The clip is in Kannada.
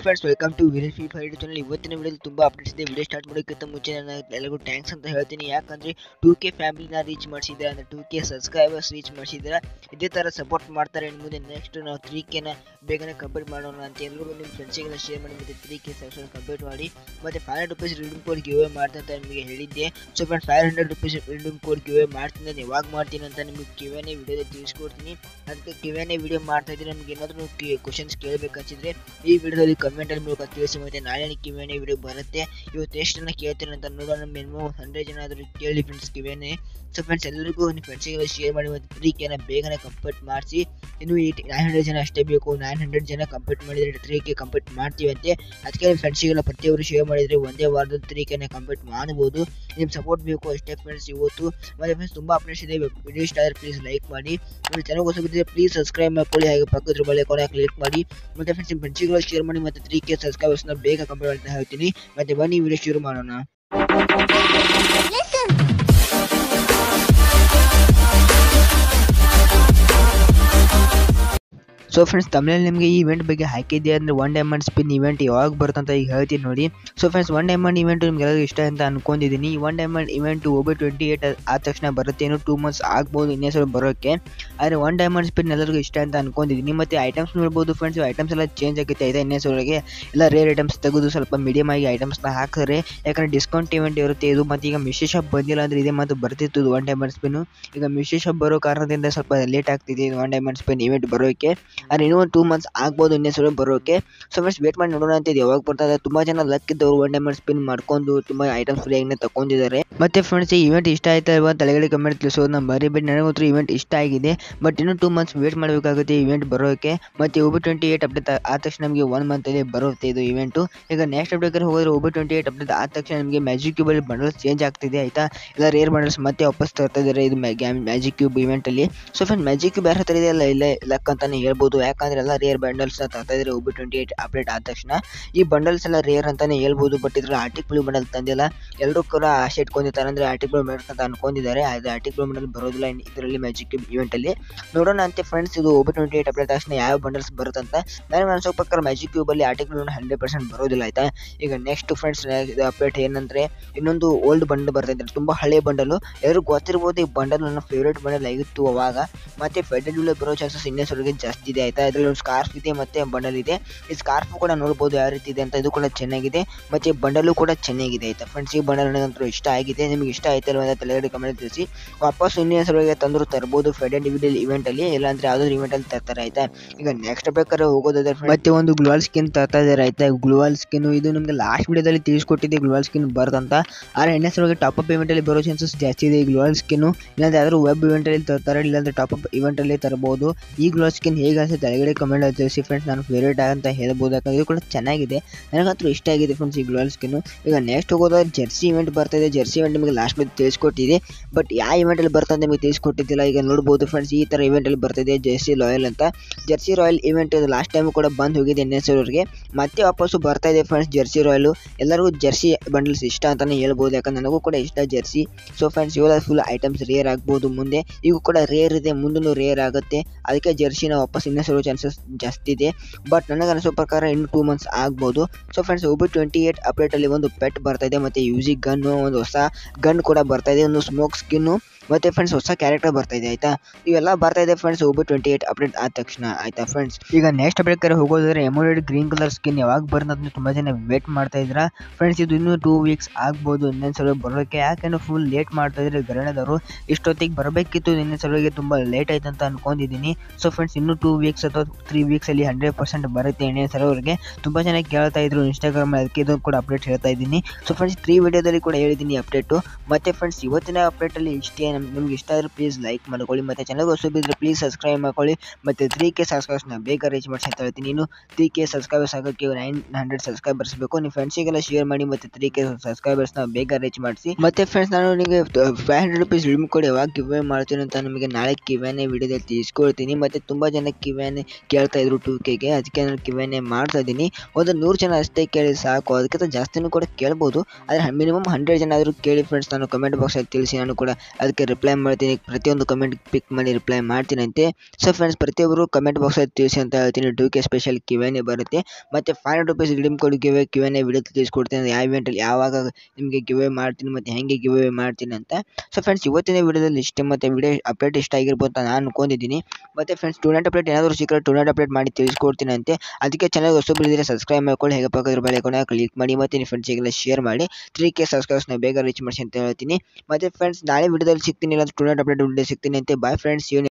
friends welcome to will fi five channel ಇವತ್ತಿನ ವಿಡಿಯೋದಲ್ಲಿ ತುಂಬ ಅಪ್ಡೇಟ್ಸ್ ಇದೆ ವಿಡಿಯೋ ಸ್ಟಾರ್ಟ್ ಮಾಡೋಕ್ಕಿಂತ ಮುಂಚೆ ನಾನು ಎಲ್ಲರಿಗೂ ಥ್ಯಾಂಕ್ಸ್ ಅಂತ ಹೇಳ್ತೀನಿ ಯಾಕಂದರೆ ಟೂ ಕೆ ಫ್ಯಾಮಿಲಿನ ರೀಚ್ ಮಾಡಿಸಿದ್ರೆ ಅಂದರೆ ಟೂ ಕೆ ಸಬ್ಸ್ಕ್ರೈಬರ್ಸ್ ರೀಚ್ ಮಾಡಿಸಿದ್ರೆ ಇದೇ ಥರ ಸಪೋರ್ಟ್ ಮಾಡ್ತಾರೆ ಇನ್ನು ಮುಂದೆ ನೆಕ್ಸ್ಟ್ ನಾವು ತ್ರೀ ಕೆನ ಬೇಗನೆ ಕಂಪ್ಲೀಟ್ ಮಾಡೋಣ ಅಂತ ಎಲ್ಲರಿಗೂ ನಿಮ್ಮ ಫ್ರೆಂಡ್ಸಿಗೆಲ್ಲ ಶೇರ್ ಮಾಡಿ ಮತ್ತು ತ್ರೀ ಕೆ ಸಬ್ಸ್ಕ್ರೈಬ್ ಕಂಪ್ಲೀಟ್ ಮಾಡಿ ಮತ್ತು five hundred rupees redeem code give ಮಾಡ್ತೀನಿ ಅಂತ ನಿಮಗೆ ಹೇಳಿದ್ದೆ so friends five hundred rupees redeem code give ಮಾಡ್ತೀನಿ ನಾನು ಯಾವಾಗ ಮಾಡ್ತೀನಿ ಅಂತ ನಿಮಗೆ ಕಿವೇನೆ ವಿಡಿಯೋದಲ್ಲಿ ತಿಳಿಸ್ಕೊಡ್ತೀನಿ ಅದಕ್ಕೆ ಕಿವೇನೆ ವಿಡಿಯೋ ಮಾಡ್ತಾ ಇದ್ರೆ ನಮಗೆ ಏನಾದರೂ ಕ್ವಶನ್ಸ್ ಕೇಳಬೇಕನ್ಸಿದ್ರೆ ಈ ವಿಡಿಯೋದಲ್ಲಿ ಕಮೆಂಟಲ್ಲಿ ಮೂಲಕ ತಿಳಿಸಿ ಮತ್ತು ನಾಳೆ ಕಿವೇನೆ ವಿಡಿಯೋ ಬರುತ್ತೆ ಇವತ್ತು ಎಷ್ಟು ಜನ ಕೇಳ್ತೀನಿ ಅಂತ ನೋಡೋಣ ಮಿನಿಮಮ್ ಹಂಡ್ರೆಡ್ ಜನ ಆದರೂ ಕೇಳಿ ಫ್ರೆಂಡ್ಸ್ ಕಿವೇನೆ ಸೊ ಫ್ರೆಂಡ್ಸ್ ಎಲ್ಲರಿಗೂ ನಿಮ್ಮ ಫ್ರೆಂಡ್ಸಿಗೆಲ್ಲ ಶೇರ್ ಮಾಡಿ ಮತ್ತು ತ್ರೀ ಕೆನ ಬೇಗನೆ ಕಂಪ್ಲೀಟ್ ಮಾಡಿಸಿ ಇನ್ನು ಈ ನೈನ್ ಹಂಡ್ರೆಡ್ ಜನ ಅಷ್ಟೇ ಬೇಕು ನೈನ್ ಹಂಡ್ರೆಡ್ ಜನ ಕಂಪ್ಲೀಟ್ ಮಾಡಿದರೆ ತ್ರೀ ಕೆ ಕಂಪ್ಲೀಟ್ ಮಾಡ್ತೀವಿ ಅಂತೆ ಅದಕ್ಕೆ ನಿಮ್ಮ ಫ್ರೆಂಡ್ಸಿಗೆಲ್ಲ ಪ್ರತಿಯೊಬ್ಬರು ಶೇರ್ ಮಾಡಿದರೆ ಒಂದೇ ವಾರದಲ್ಲಿ ತ್ರೀ ಕೆನ ಕಂಪ್ಲೀಟ್ ಮಾಡ್ಬೋದು ನಿಮ್ಮ ಸಪೋರ್ಟ್ ಬೇಕು ಅಷ್ಟೇ ಫ್ರೆಂಡ್ಸ್ ಇವತ್ತು ಮತ್ತು ಫ್ರೆಂಡ್ಸ್ ತುಂಬ ಅಪ್ಡೇಟ್ಸ್ ಇದೆ ವಿಡಿಯೋ ಇಷ್ಟ ಆದರೆ ಪ್ಲೀಸ್ ಲೈಕ್ ಮಾಡಿ ಮತ್ತು ಚಾನಲ್ ಹೊಸಬಿದ್ದರೆ ಪ್ಲೀಸ್ ಸಬ್ಸ್ಕ್ರೈಬ್ ಮಾಡ್ಕೊಳ್ಳಿ ಹಾಗೆ ಪಕ್ಕದ ಬಳೆ ಕೊನೆ ಕ್ಲಿಕ್ ಮಾಡಿ ಮತ್ತು ಫ್ರೆಂಡ್ಸ್ ನಿಮ್ಮ ಫ್ರೆಂಡ್ಸಿಗೆಲ್ಲ ಶೇರ್ ಮಾಡಿ ಮತ್ತು ತ್ರೀ ಕೆ ಸಬ್ಸ್ಕ್ರೈಬರ್ಸ್ನ ಬೇಗ ಕಂಪ್ಲೀಟ್ ಅಂತ ಹೇಳ್ತೀನಿ ಮತ್ತು ಬನ್ನಿ ವಿಡಿಯೋ ಶುರು ಮಾಡೋಣ ಸೊ ಫ್ರೆಂಡ್ಸ್ ತಮಿಳಲ್ಲಿ ನಿಮಗೆ ಈ ಇವೆಂಟ್ ಬಗ್ಗೆ ಹಾಕಿದ್ದೆ ಅಂದರೆ ಒನ್ ಡೈಮಂಡ್ ಸ್ಪಿನ್ ಇವೆಂಟ್ ಯಾವಾಗ ಬರುತ್ತೆ ಅಂತ ಈಗ ಹೇಳ್ತೀನಿ ನೋಡಿ so friends one diamond event ನಿಮ್ಗೆಲ್ಲರಿಗೂ ಇಷ್ಟ ಅಂತ ಅನ್ಕೊಂಡಿದ್ದೀನಿ ಈ one diamond event OB twenty eight ಆದ ತಕ್ಷಣ ಬರುತ್ತೆ ಏನು ಟೂ ಮಂತ್ಸ್ ಆಗ್ಬೋದು ಇನ್ನೇಸರು ಬರೋಕ್ಕೆ ಆದರೆ ಒನ್ ಡೈಮಂಡ್ ಸ್ಪಿನ್ ಎಲ್ಲರಿಗೂ ಇಷ್ಟ ಅಂತ ಅನ್ಕೊಂಡಿದ್ದೀನಿ ಮತ್ತು ಐಟಮ್ಸ್ ನೋಡ್ಬೋದು ಫ್ರೆಂಡ್ಸ್ ಐಟಮ್ಸ್ ಎಲ್ಲ ಚೇಂಜ್ ಆಗುತ್ತೆ ಇದೆ ಇನ್ನೇಸರಿಗೆ ಎಲ್ಲ ರೇರ್ ಐಟಮ್ಸ್ ತೆಗೆದು ಸ್ವಲ್ಪ ಮೀಡಿಯಮ್ ಆಗಿ ಐಟಮ್ಸ್ನ ಹಾಕಿದ್ರೆ ಯಾಕಂದರೆ ಡಿಸ್ಕೌಂಟ್ ಇವೆಂಟ್ ಇರುತ್ತೆ ಇದು ಮತ್ತು ಈಗ ಮಿಶಿ ಶಾಪ್ ಬಂದಿಲ್ಲ ಅಂದರೆ ಇದೇ ಮತ್ತು ಬರ್ತಿತ್ತು ಇದು ಒನ್ ಡೈಮಂಡ್ ಸ್ಪಿನ್ನು ಈಗ ಮಿಶಿ ಶಾಪ್ ಬರೋ ಕಾರಣದಿಂದ ಸ್ವಲ್ಪ ಲೇಟ್ ಆಗ್ತಿದೆ ಇದು ಒನ್ ಡೈಮಂಡ್ ಸ್ಪಿನ್ ಇವೆಂಟ್ ಬರೋಕ್ಕೆ ಆದರೆ ಇನ್ನೂ ಒಂದು ಟೂ ಮಂತ್ಸ್ ಆಗ್ಬೋದು ಇನ್ನೇಸರು ಬರೋಕ್ಕೆ ಸೊ ಫ್ರೆಂಡ್ಸ್ ವೇಟ್ ಮಾಡಿ ನೋಡೋಣ ಅಂತ ಇದು ಯಾವಾಗ ಬರ್ತದೆ ತುಂಬ ಜನ ಲಕ್ ಇದ್ದವರು ಒನ್ ಡೈಮಂಡ್ ಸ್ಪಿನ್ ಮಾಡ್ಕೊಂಡು ತುಂಬ ಐಟಮ್ಸ್ ಫ್ರೀಯಾಗಿ ತಗೊಂಡಿದ್ದಾರೆ ಮತ್ತೆ ಫ್ರೆಂಡ್ಸ್ ಈ ಇವೆಂಟ್ ಇಷ್ಟ ಆಯ್ತಾ ಇಲ್ವಾ ತಲೆಗಡೆ ಕಮೆಂಟ್ ತಿಳಿಸೋದನ್ನ ಮರಿಬೇಡಿ ನನಗಂತೂ ಇವೆಂಟ್ ಇಷ್ಟ ಆಗಿದೆ ಬಟ್ ಇನ್ನೂ ಟೂ ಮಂತ್ಸ್ ವೇಟ್ ಮಾಡಬೇಕಾಗುತ್ತೆ ಇವೆಂಟ್ ಬರೋಕ್ಕೆ ಮತ್ತು ಒಬಿ ಟ್ವೆಂಟಿ ಏಟ್ ಅಪ್ಡೇಟ್ ಆದ ತಕ್ಷಣ ನಮಗೆ ಒನ್ ಮಂತಲ್ಲಿ ಬರುತ್ತೆ ಇದು ಇವೆಂಟು ಈಗ ನೆಕ್ಸ್ಟ್ ಅಪ್ಡೇಟ್ ಹೋದರೆ ಒಬಿ ಟ್ವೆಂಟಿ ಏಟ್ ಅಪ್ಡೇಟ್ ಆದ ತಕ್ಷಣ ನಮಗೆ ಮ್ಯಾಜಿಕ್ ಕ್ಯೂಬಲ್ಲಿ ಬಂಡಲ್ಸ್ ಚೇಂಜ್ ಆಗ್ತಿದೆ ಆಯಿತಾ ಎಲ್ಲ ರೇರ್ ಬಂಡಲ್ಸ್ ಮತ್ತೆ ವಾಪಸ್ ತರ್ತಾ ಇದ್ದಾರೆ ಇದು ಮ್ಯಾಜಿಕ್ ಕ್ಯೂಬ್ ಇವೆಂಟಲ್ಲಿ ಸೊ ಫ್ರೆಂಡ್ ಮ್ಯಾಜಿಕ್ ಕ್ಯೂಬ್ ಯಾರ ಹತ್ರ ಇದೆ ಅಲ್ಲ ಇಲ್ಲೇ ಲಕ್ ಅಂತಾನೆ ಹೇಳ್ಬೋದು ಯಾಕಂದ್ರೆ ಎಲ್ಲ ರೇರ್ ಬಂಡಲ್ಸ್ನ ತರ್ತಾ ಇದ್ದಾರೆ ಒಬಿ ಟ್ವೆಂಟಿ ಏಟ್ ಅಪ್ಡೇಟ್ ಆದ ತಕ್ಷಣ ಈ ಬಂಡಲ್ಸ್ ಎಲ್ಲ ರೇರ್ ಅಂತಾನೆ ಹೇಳ್ಬೋದು ಬಟ್ ಇದ್ರಲ್ಲಿ ಆರ್ಟಿಕ್ ಬ್ಲೂ ಬಂಡಲ್ ತಂದಿಲ್ಲ ಎಲ್ಲರೂ ಕೂಡ ಆಸೆ ಇಟ್ಕೊಂಡಿದ್ದಾರೆ ಅಂದರೆ ಆರ್ಟಿಕ್ ಬ್ಲೂ ಬಂಡಲ್ ಅಂತ ಅನ್ಕೊಂಡಿದ್ದಾರೆ ಆದರೆ ಆರ್ಟಿಕ್ ಬ್ಲೂ ಬಂಡಲ್ ಬರೋದಿಲ್ಲ ಇದರಲ್ಲಿ ಮ್ಯಾಜಿಕ್ ಕ್ಯೂಬ್ ಇವೆಂಟಲ್ಲಿ ನೋಡೋಣ ಅಂತೆ ಫ್ರೆಂಡ್ಸ್ ಇದು ಒಬಿ ಟ್ವೆಂಟಿ ಏಟ್ ಅಪ್ಡೇಟ್ ತಕ್ಷಣ ಯಾವ ಬಂಡಲ್ಸ್ ಬರುತ್ತಂತ ನನಗೆ ಅನ್ಸೋ ಪ್ರಕಾರ ಮ್ಯಾಜಿಕ್ ಕ್ಯೂಬಲ್ಲಿ ಆರ್ಟಿಕ್ ಬ್ಲೂ ಹಂಡ್ರೆಡ್ ಪರ್ಸೆಂಟ್ ಬರೋದಿಲ್ಲ ಆಯಿತಾ ಈಗ ನೆಕ್ಸ್ಟ್ ಫ್ರೆಂಡ್ಸ್ ಅಪ್ಡೇಟ್ ಏನಂದರೆ ಇನ್ನೊಂದು ಓಲ್ಡ್ ಬಂಡಲ್ ಬರ್ತಾ ತುಂಬ ಹಳೆ ಬಂಡಲು ಎಲ್ಲರೂ ಗೊತ್ತಿರ್ಬೋದು ಈ ಬಂಡಲ್ ನನ್ನ ಫೇವ್ರೇಟ್ ಬಂಡಲ್ ಆಗಿತ್ತು ಅವಾಗ ಮತ್ತು ಫೆಡರಲ್ ಬರೋ ಚಾನ್ಸಸ್ ಇನ್ನೇಸರಿಗೆ ಜಾಸ್ತಿ ಇದೆ ಆಯಿತಾ ಇದರಲ್ಲಿ ಒಂದು ಸ್ಕಾರ್ಫ್ ಇದೆ ಮತ್ತು ಬಂಡಲ್ ಇದೆ ಈ ಸ್ಕಾರ್ಫ್ ಕೂಡ ನೋಡ್ಬೋದು ಯಾವ ರೀತಿ ಇದೆ ಅಂತ ಇದು ಕೂಡ ಚೆನ್ನಾಗಿದೆ ಮತ್ತು ಬಂಡಲು ಕೂಡ ಚೆನ್ನಾಗಿದೆ ಆಯಿತಾ ಫ್ರೆಂಡ್ಸ್ ಈ ಬಂಡಲ್ ನನಗಂತೂ ಇಷ್ಟ ಆಗಿದೆ ನಿಮಗೆ ಇಷ್ಟ ಆಯ್ತಲ್ವ ಅಂತ ತಲೆಗಡೆ ಕಮೆಂಟ್ ತಿಳಿಸಿ ವಾಪಸ್ ಇನ್ನೇಸರಿಗೆ ತಂದರೂ ತರ್ಬೋದು ಫೆಡ್ ಅಂಡ್ ವಿಡಿಯಲ್ ಇವೆಂಟಲ್ಲಿ ಇಲ್ಲಾಂದರೆ ಯಾವುದಾದ್ರು ಇವೆಂಟಲ್ಲಿ ತರ್ತಾರೆ ಆಯಿತಾ ಈಗ ನೆಕ್ಸ್ಟ್ ಬೇಕಾದ್ರೆ ಹೋಗೋದಾದ್ರೆ ಮತ್ತೆ ಒಂದು ಗ್ಲೋವಲ್ ಸ್ಕಿನ್ ತರ್ತಾ ಇದ್ದಾರೆ ಆಯಿತಾ ಗ್ಲೋವಲ್ ಸ್ಕಿನ್ ಇದು ನಿಮಗೆ ಲಾಸ್ಟ್ ವಿಡಿಯೋದಲ್ಲಿ ತಿಳಿಸ್ಕೊಟ್ಟಿದ್ದೆ ಗ್ಲೋವಲ್ ಸ್ಕಿನ್ ಬರ್ತಂತ ಆದರೆ ಹೆಣ್ಣೆಸರಿಗೆ ಟಾಪ್ ಅಪ್ ಇವೆಂಟಲ್ಲಿ ಬರೋ ಚಾನ್ಸಸ್ ಜಾಸ್ತಿ ಇದೆ ಈ ಗ್ಲೋವಲ್ ಸ್ಕಿನ್ನು ಇಲ್ಲಾಂದ್ರೆ ಯಾವ್ದಾದ್ರು ವೆಬ್ ಇವೆಂಟಲ್ಲಿ ತರ್ತಾರೆ ಇಲ್ಲಾಂದ್ರೆ ಟಾಪ್ ಅಪ್ ಇವೆಂಟಲ್ಲಿ ತರಬಹುದು ಈ ಗ್ಲೋವಲ್ ಸ್ಕಿನ್ ಹೇಗೆ ಅನ್ಸುತ್ತೆ ಕೆಳಗಡೆ ಕಮೆಂಟ್ ತಿಳಿಸಿ ಫ್ರೆಂಡ್ಸ್ ನಾನು ಫೇವ್ರೇಟ್ ಅಂತ ಹೇಳ್ಬೋದು ಯಾಕಂದ್ರೆ ಇದು ಕೂಡ ಚೆನ್ನಾಗಿದೆ ನನಗಂತೂ ಇಷ್ಟ ಆಗಿದೆ ಫ್ರೆಂಡ್ಸ್ ಈ ಗ್ಲೋವಲ್ ಸ್ಕಿನ್ನು ಈಗ ನೆಕ್ಸ್ಟ್ ಹೋಗೋದಾದ್ರೆ ಜರ್ಸಿ ಇವೆಂಟ್ ಬರ್ತಾ ಇದೆ ಜರ್ಸಿ ಇವೆಂಟ್ ನಿಮಗೆ ಲಾಸ್ಟ್ ವಿಡಿಯೋ ತಿಳಿಸ್ಕೊಟ್ಟಿದೆ ಬಟ್ ಯಾವ ಇವೆಂಟಲ್ಲಿ ಬರ್ತಂತ ನಿಮಗೆ ತಿಳಿಸ್ಕೊಟ್ಟಿದ್ದಿಲ್ಲ ಈಗ ನೋಡ್ಬೋದು ಫ್ರೆಂಡ್ಸ್ ಈ ಥರ ಇವೆಂಟಲ್ಲಿ ಬರ್ತಿದೆ ಜರ್ಸಿ ರಾಯಲ್ ಅಂತ ಜರ್ಸಿ ರಾಯಲ್ ಇವೆಂಟ್ ಇದು ಲಾಸ್ಟ್ ಟೈಮ್ ಕೂಡ ಬಂದು ಹೋಗಿದೆ ಎನ್ ಎಸ್ ಅವ್ರಿಗೆ ಮತ್ತೆ ವಾಪಸ್ಸು ಬರ್ತಾ ಇದೆ ಫ್ರೆಂಡ್ಸ್ ಜರ್ಸಿ ರಾಯಲು ಎಲ್ಲರಿಗೂ ಜರ್ಸಿ ಬಂಡಲ್ಸ್ ಇಷ್ಟ ಅಂತಲೇ ಹೇಳ್ಬೋದು ಯಾಕಂದ್ರೆ ನನಗೂ ಕೂಡ ಇಷ್ಟ ಜರ್ಸಿ ಸೊ ಫ್ರೆಂಡ್ಸ್ ಇವೆಲ್ಲ ಫುಲ್ ಐಟಮ್ಸ್ ರೇರ್ ಆಗ್ಬೋದು ಮುಂದೆ ಈಗ ಕೂಡ ರೇರ್ ಇದೆ ಮುಂದೂ ರೇರ್ ಆಗುತ್ತೆ ಅದಕ್ಕೆ ಜರ್ಸಿನ ವಾಪಸ್ ಇನ್ನೂ ಚಾನ್ಸಸ್ ಜಾಸ್ತಿ ಇದೆ ಬಟ್ ನನಗೆ ಅನಿಸೋ ಪ್ರಕಾರ ಇನ್ನು ಟೂ ಮಂತ್ಸ್ ಆಗ್ಬೋದು so friends OB twenty eight ಅಪ್ಡೇಟಲ್ಲಿ ಒಂದು ಪೆಟ್ ಬರ್ತಾ ಇದೆ ಮತ್ತು ಯೂಸಿ ಗನ್ನು ಒಂದು ಹೊಸ ಗನ್ ಕೂಡ ಬರ್ತಾ ಇದೆ ಒಂದು ಸ್ಮೋಕ್ ಸ್ಕಿನ್ನು ಮತ್ತು ಫ್ರೆಂಡ್ಸ್ ಹೊಸ ಕ್ಯಾರೆಕ್ಟರ್ ಬರ್ತಾ ಇದೆ ಆಯಿತಾ ಇವೆಲ್ಲ ಬರ್ತಾ ಇದೆ friends OB twenty eight update ಆದ ತಕ್ಷಣ ಆಯಿತಾ ಫ್ರೆಂಡ್ಸ್ ಈಗ ನೆಕ್ಸ್ಟ್ ಅಪ್ಡೇಟ್ ಕರೆ ಹೋಗೋದಾದ್ರೆ ಎಮೋಡೆಡ್ ಗ್ರೀನ್ ಕಲರ್ ಸ್ಕಿನ್ ಯಾವಾಗ ಬರುತ್ತೆ ಅಂತ ತುಂಬ ಜನ ವೇಟ್ ಮಾಡ್ತಾ ಇದ್ರ ಫ್ರೆಂಡ್ಸ್ ಇದು ಇನ್ನೂ ಟೂ ವೀಕ್ಸ್ ಆಗ್ಬೋದು ಇನ್ನೊಂದು ಸಲ ಬರೋಕ್ಕೆ ಯಾಕೆಂದ್ರೆ ಫುಲ್ ಲೇಟ್ ಮಾಡ್ತಾ ಇದ್ರೆ ಗರಣದವರು ಇಷ್ಟೊತ್ತಿಗೆ ಬರಬೇಕಿತ್ತು ಇನ್ನೊಂದು ಸಲುವಾಗಿ ತುಂಬ ಲೇಟ್ ಆಯ್ತು ಅಂತ ಅನ್ಕೊಂಡಿದ್ದೀನಿ ಸೊ ಫ್ರೆಂಡ್ಸ್ ಇನ್ನೂ ಟೂ ವೀಕ್ಸ್ ಅಥವಾ ತ್ರೀ ವೀಕ್ಸಲ್ಲಿ ಹಂಡ್ರೆಡ್ ಪರ್ಸೆಂಟ್ ಬರುತ್ತೆ ಇನ್ನೊಂದು ಸಲವರೆಗೆ ತುಂಬ ಜನ ಕೇಳ್ತಾ ಇದ್ರು ಇನ್ಸ್ಟಾಗ್ರಾಮ್ ಅದಕ್ಕೆ ಇದು ಕೂಡ ಅಪ್ಡೇಟ್ ಹೇಳ್ತಾ ಇದ್ದೀನಿ ಸೊ ಫ್ರೆಂಡ್ಸ್ ತ್ರೀ ವಿಡಿಯೋದಲ್ಲಿ ಕೂಡ ಹೇಳಿದ್ದೀನಿ ಅಪ್ಡೇಟು ಮತ್ತು ಫ್ರೆಂಡ್ಸ್ ಇವತ್ತಿನ ಅಪ್ಡೇಟಲ್ಲಿ ಇಷ್ಟೇ ನಮ್ ನಿಮ್ಗೆ ಇಷ್ಟ ಆದರೆ ಪ್ಲೀಸ್ ಲೈಕ್ ಮಾಡ್ಕೊಳ್ಳಿ ಮತ್ತು ಚಾನಲ್ಗೆ ಹೊಸಬಿದ್ರೆ ಪ್ಲೀಸ್ ಸಬ್ಸ್ಕ್ರೈಬ್ ಮಾಡ್ಕೊಳ್ಳಿ ಮತ್ತು ತ್ರೀ ಕೆ ಸಬ್ಸ್ಕ್ರೈಬರ್ಸ್ನ ಬೇಗ ರೀಚ್ ಮಾಡಿಸಿ ಅಂತ ಹೇಳ್ತೀನಿ ಇನ್ನು ತ್ರೀ ಕೆ ಸಬ್ಸ್ಕ್ರೈಬರ್ಸ್ ಆಗೋಕ್ಕೆ ನೈನ್ ಹಂಡ್ರೆಡ್ ಸಬ್ಸ್ಕ್ರೈಬರ್ಸ್ ಬೇಕು ನಿಮ್ಮ ಫ್ರೆಂಡ್ಸಿಗೆಲ್ಲ ಶೇರ್ ಮಾಡಿ ಮತ್ತು ತ್ರೀ ಕೆ ಸಬ್ಸ್ಕ್ರೈಬರ್ಸ್ನ ಬೇಗ ರೀಚ್ ಮಾಡಿಸಿ ಮತ್ತು ಫ್ರೆಂಡ್ಸ್ ನಾನು ನಿಮಗೆ ಫೈವ್ ಹಂಡ್ರೆಡ್ ರುಪೀಸ್ ರಿಮ್ ಕೊಡಿ ಯಾವಾಗ ಕಿವೆ ಮಾಡ್ತೀನಿ ಅಂತ ನಿಮಗೆ ನಾಳೆ ಕಿವೆನೇ ವಿಡಿಯೋದಲ್ಲಿ ತಿಳಿಸ್ಕೊಳ್ತೀನಿ ಮತ್ತು ತುಂಬ ಜನ ಕಿವೆನೇ ಕೇಳ್ತಾ ಇದ್ರು ಟೂ ಕೆಗೆ ಅದಕ್ಕೆ ನಾನು ಕಿವೆನೇ ಮಾಡ್ತಾ ಇದ್ದೀನಿ ಒಂದು ನೂರು ಜನ ಅಷ್ಟೇ ಕೇಳಿ ಸಾಕು ಅದಕ್ಕಿಂತ ಜಾಸ್ತಿನೂ ಕೂಡ ಕೇಳ್ಬೋದು ಆದರೆ ಮಿನಿಮಮ್ ಹಂಡ್ರೆಡ್ ಜನ ಆದರೂ ಕೇಳಿ ಫ್ರೆಂಡ್ಸ್ ನಾನು ಕಮೆಂಟ್ ಬಾಕ್ಸಲ್ಲಿ ತಿಳಿಸಿ ನಾನು ಕೂಡ ಅದಕ್ಕೆ ಕಮೆಂಟ್ಗೆ ರಿಪ್ಲೈ ಮಾಡ್ತೀನಿ ಪ್ರತಿಯೊಂದು ಕಮೆಂಟ್ ಪಿಕ್ ಮಾಡಿ ರಿಪ್ಲೈ ಮಾಡ್ತೀನಂತೆ ಸೊ ಫ್ರೆಂಡ್ಸ್ ಪ್ರತಿಯೊಬ್ಬರು ಕಮೆಂಟ್ ಬಾಕ್ಸಲ್ಲಿ ತಿಳಿಸಿ ಅಂತ ಹೇಳ್ತೀನಿ ಟೂ ಕೆ ಸ್ಪೆಷಲ್ ಕಿವೆನೇ ಬರುತ್ತೆ ಮತ್ತು five hundred rupees redeem code ಗಿವೆ ಕಿವೆನೇ ವಿಡಿಯೋ ತಿಳಿಸ್ಕೊಡ್ತೀನಿ ಯಾವ ಇವೆಂಟಲ್ಲಿ ಯಾವಾಗ ನಿಮಗೆ ಗಿವೆ ಮಾಡ್ತೀನಿ ಮತ್ತು ಹೆಂಗೆ ಗಿವೆ ಮಾಡ್ತೀನಿ ಅಂತ ಸೊ ಫ್ರೆಂಡ್ಸ್ ಇವತ್ತಿನ ವಿಡಿಯೋದಲ್ಲಿ ಇಷ್ಟೇ ಮತ್ತು ವಿಡಿಯೋ ಅಪ್ಡೇಟ್ ಇಷ್ಟ ಆಗಿರ್ಬೋದು ಅಂತ ನಾನು ಅನ್ಕೊಂಡಿದ್ದೀನಿ ಮತ್ತು ಫ್ರೆಂಡ್ಸ್ ಸ್ಟೂಡೆಂಟ್ ಅಪ್ಡೇಟ್ ಏನಾದರೂ ಸಿಕ್ಕರೆ ಸ್ಟೂಡೆಂಟ್ ಅಪ್ಡೇಟ್ ಮಾಡಿ ತಿಳಿಸ್ಕೊಡ್ತೀನಿ ಅಂತೆ ಅದಕ್ಕೆ ಚಾನಲ್ ಹೊಸಬ್ರಿದ್ರೆ ಸಬ್ಸ್ಕ್ರೈಬ್ ಮಾಡ್ಕೊಳ್ಳಿ ಹೇಗೆ ಪಕ್ಕದ ಬೆಲೆ ಕೂಡ ಕ್ಲಿಕ್ ಮಾಡಿ ಮತ್ತು ನಿಮ್ಮ ಫ್ರೆಂಡ್ಸಿಗೆಲ್ಲ ಶೇರ್ ಮಾಡಿ ತ್ರೀ ಕೆ ಸಬ್ಸ್ಕ್ರೈಬ್ಸ್ನ ಬೇಗ ರೀಚ್ ಮಾಡಿಸಿ ಅಂತ ಹೇಳ್ತೀನಿ ಮತ್ತು ಫ್ರೆಂಡ್ಸ್ ನಾಳೆ ವಿಡಿಯೋದಲ್ಲಿ ಸಿಗ್ತೀನಿ ಇಲ್ಲ ಸ್ಟೂಡೆಂಟ್ ಅಪ್ಡೇಟ್ ವಿಡಿಯೋ ಸಿಗ್ತೀನಿ ಅಂತೆ ಬಾಯ್ ಫ್ರೆಂಡ್ಸ್